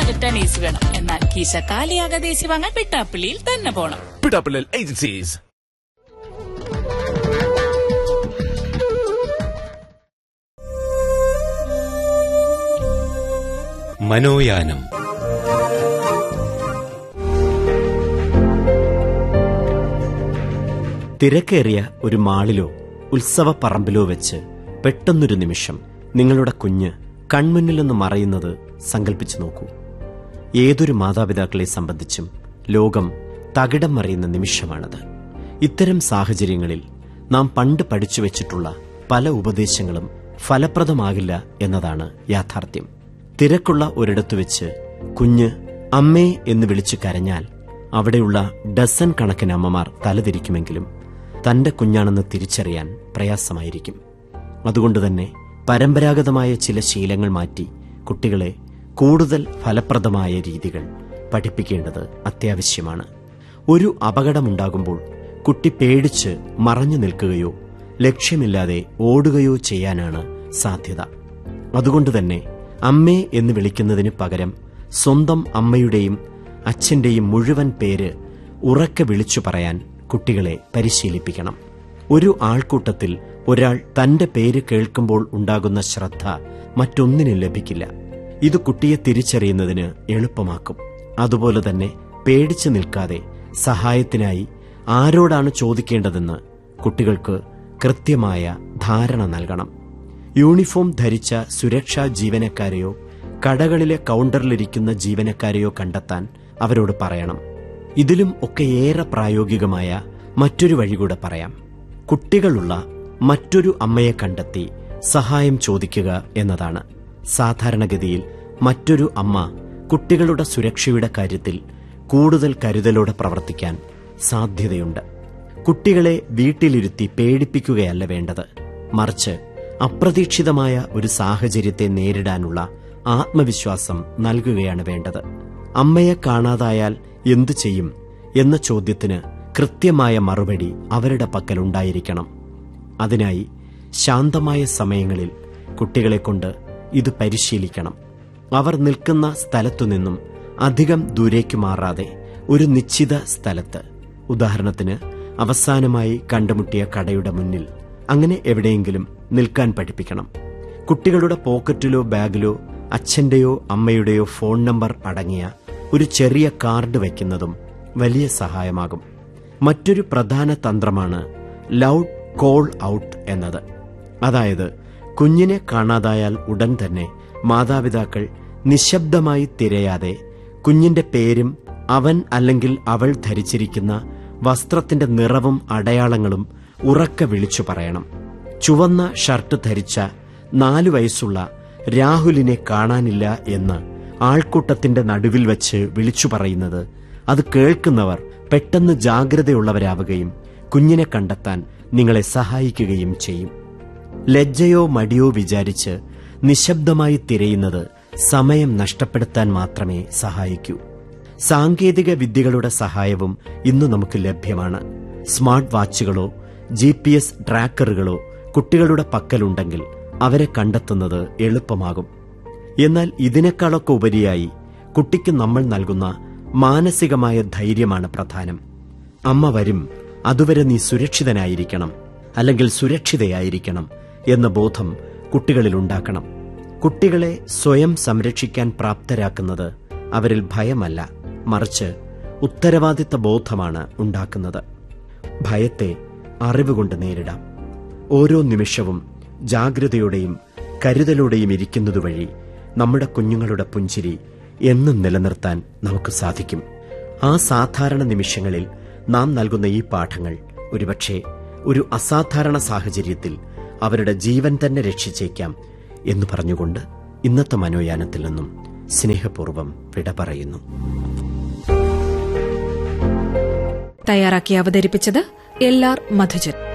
Budget AC വേണം എന്നാൽ കീശ കാലിയാകാതെ AC വാങ്ങാൻ പിട്ടാപ്പിള്ളിയിൽ തന്നെ പോണം Pitapilil Agencies. മനോയാനം തിരക്കേറിയ ഒരു മാളിലോ ഉത്സവ പറമ്പിലോ വെച്ച് പെട്ടെന്നൊരു നിമിഷം നിങ്ങളുടെ കുഞ്ഞ് കൺമുന്നിൽ നിന്ന് മറയുന്നത് സങ്കല്പിച്ചു നോക്കൂ ഏതൊരു മാതാപിതാക്കളെ സംബന്ധിച്ചും ലോകം തകിടം മറിയുന്ന നിമിഷമാണത് ഇത്തരം സാഹചര്യങ്ങളിൽ നാം പണ്ട് പഠിച്ചു വെച്ചിട്ടുള്ള പല ഉപദേശങ്ങളും ഫലപ്രദമാകില്ല എന്നതാണ് യാഥാർത്ഥ്യം തിരക്കുള്ള ഒരിടത്തു വെച്ച് കുഞ്ഞ് അമ്മേ എന്ന് വിളിച്ചു കരഞ്ഞാൽ അവിടെയുള്ള ഡസൻ കണക്കിന് അമ്മമാർ തലതിരിക്കുമെങ്കിലും തന്റെ കുഞ്ഞാണെന്ന് തിരിച്ചറിയാൻ പ്രയാസമായിരിക്കും അതുകൊണ്ട് തന്നെ പരമ്പരാഗതമായ ചില ശീലങ്ങൾ മാറ്റി കുട്ടികളെ കൂടുതൽ ഫലപ്രദമായ രീതികൾ പഠിപ്പിക്കേണ്ടത് അത്യാവശ്യമാണ് ഒരു അപകടമുണ്ടാകുമ്പോൾ കുട്ടി പേടിച്ച് മറഞ്ഞു നിൽക്കുകയോ ലക്ഷ്യമില്ലാതെ ഓടുകയോ ചെയ്യാനാണ് സാധ്യത അതുകൊണ്ട് തന്നെ അമ്മേ എന്ന് വിളിക്കുന്നതിന് പകരം സ്വന്തം അമ്മയുടെയും അച്ഛന്റെയും മുഴുവൻ പേര് ഉറക്കെ വിളിച്ചു പറയാൻ കുട്ടികളെ പരിശീലിപ്പിക്കണം ഒരു ആൾക്കൂട്ടത്തിൽ ഒരാൾ തന്റെ പേര് കേൾക്കുമ്പോൾ ഉണ്ടാകുന്ന ശ്രദ്ധ മറ്റൊന്നിനും ലഭിക്കില്ല ഇത് കുട്ടിയെ തിരിച്ചറിയുന്നതിന് എളുപ്പമാക്കും അതുപോലെ തന്നെ പേടിച്ചു നിൽക്കാതെ സഹായത്തിനായി ആരോടാണ് ചോദിക്കേണ്ടതെന്ന് കുട്ടികൾക്ക് കൃത്യമായ ധാരണ നൽകണം യൂണിഫോം ധരിച്ച സുരക്ഷാ ജീവനക്കാരെയോ കടകളിലെ കൗണ്ടറിലിരിക്കുന്ന ജീവനക്കാരെയോ കണ്ടെത്താൻ അവരോട് പറയണം ഇതിലും ഒക്കെ ഏറെ പ്രായോഗികമായ മറ്റൊരു വഴി കൂടെ പറയാം കുട്ടികളുള്ള മറ്റൊരു അമ്മയെ കണ്ടെത്തി സഹായം ചോദിക്കുക എന്നതാണ് സാധാരണഗതിയിൽ മറ്റൊരു അമ്മ കുട്ടികളുടെ സുരക്ഷയുടെ കാര്യത്തിൽ കൂടുതൽ കരുതലോടെ പ്രവർത്തിക്കാൻ സാധ്യതയുണ്ട് കുട്ടികളെ വീട്ടിലിരുത്തി പേടിപ്പിക്കുകയല്ല വേണ്ടത് മറിച്ച് അപ്രതീക്ഷിതമായ ഒരു സാഹചര്യത്തെ നേരിടാനുള്ള ആത്മവിശ്വാസം നൽകുകയാണ് വേണ്ടത് അമ്മയെ കാണാതായാൽ എന്തു ചെയ്യും എന്ന ചോദ്യത്തിന് കൃത്യമായ മറുപടി അവരുടെ പക്കലുണ്ടായിരിക്കണം അതിനായി ശാന്തമായ സമയങ്ങളിൽ കുട്ടികളെ കൊണ്ട് ഇത് പരിശീലിക്കണം അവർ നിൽക്കുന്ന സ്ഥലത്തുനിന്നും അധികം ദൂരേക്ക് മാറാതെ ഒരു നിശ്ചിത സ്ഥലത്ത് ഉദാഹരണത്തിന് അവസാനമായി കണ്ടുമുട്ടിയ കടയുടെ മുന്നിൽ അങ്ങനെ എവിടെയെങ്കിലും നിൽക്കാൻ പഠിപ്പിക്കണം കുട്ടികളുടെ പോക്കറ്റിലോ ബാഗിലോ അച്ഛന്റെയോ അമ്മയുടെയോ ഫോൺ നമ്പർ അടങ്ങിയ ഒരു ചെറിയ കാർഡ് വയ്ക്കുന്നതും വലിയ സഹായമാകും മറ്റൊരു പ്രധാന തന്ത്രമാണ് ലൗഡ് കോൾ ഔട്ട് എന്നത് അതായത് കുഞ്ഞിനെ കാണാതായാൽ ഉടൻ തന്നെ മാതാപിതാക്കൾ നിശബ്ദമായി തിരയാതെ കുഞ്ഞിന്റെ പേരും അവൻ അല്ലെങ്കിൽ അവൾ ധരിച്ചിരിക്കുന്ന വസ്ത്രത്തിന്റെ നിറവും അടയാളങ്ങളും ഉറക്കെ വിളിച്ചു പറയണം ചുവന്ന ഷർട്ട് ധരിച്ച നാലു വയസ്സുള്ള രാഹുലിനെ കാണാനില്ല എന്ന് ആൾക്കൂട്ടത്തിന്റെ നടുവിൽ വച്ച് വിളിച്ചു പറയുന്നത് അത് കേൾക്കുന്നവർ പെട്ടെന്ന് ജാഗ്രതയുള്ളവരാവുകയും കുഞ്ഞിനെ കണ്ടെത്താൻ നിങ്ങളെ സഹായിക്കുകയും ചെയ്യും ലജ്ജയോ മടിയോ വിചാരിച്ച് നിശബ്ദമായി തിരയുന്നത് സമയം നഷ്ടപ്പെടുത്താൻ മാത്രമേ സഹായിക്കൂ സാങ്കേതിക വിദ്യകളുടെ സഹായവും ഇന്ന് നമുക്ക് ലഭ്യമാണ് സ്മാർട്ട് വാച്ചുകളോ ജി പി എസ് ട്രാക്കറുകളോ കുട്ടികളുടെ പക്കലുണ്ടെങ്കിൽ അവരെ കണ്ടെത്തുന്നത് എളുപ്പമാകും എന്നാൽ ഇതിനേക്കാളൊക്കെ ഉപരിയായി കുട്ടിക്ക് നമ്മൾ നൽകുന്ന മാനസികമായ ധൈര്യമാണ് പ്രധാനം അമ്മ വരും അതുവരെ നീ സുരക്ഷിതനായിരിക്കണം അല്ലെങ്കിൽ സുരക്ഷിതയായിരിക്കണം എന്ന ബോധം കുട്ടികളിൽ ഉണ്ടാക്കണം കുട്ടികളെ സ്വയം സംരക്ഷിക്കാൻ പ്രാപ്തരാക്കുന്നത് അവരിൽ ഭയമല്ല മറിച്ച് ഉത്തരവാദിത്ത ബോധമാണ് ഉണ്ടാക്കുന്നത് ഭയത്തെ അറിവുകൊണ്ട് നേരിടാം ഓരോ നിമിഷവും ജാഗ്രതയോടെയും കരുതലോടെയും ഇരിക്കുന്നതുവഴി നമ്മുടെ കുഞ്ഞുങ്ങളുടെ പുഞ്ചിരി എന്നും നിലനിർത്താൻ നമുക്ക് സാധിക്കും ആ സാധാരണ നിമിഷങ്ങളിൽ നാം നൽകുന്ന ഈ പാഠങ്ങൾ ഒരുപക്ഷെ ഒരു അസാധാരണ സാഹചര്യത്തിൽ അവരുടെ ജീവൻ തന്നെ രക്ഷിച്ചേക്കാം എന്ന് പറഞ്ഞുകൊണ്ട് ഇന്നത്തെ മനോയാനത്തിൽ നിന്നും സ്നേഹപൂർവ്വം വിട പറയുന്നു തയ്യാറാക്കി അവതരിപ്പിച്ചത് എൽ ആർ മധുജൻ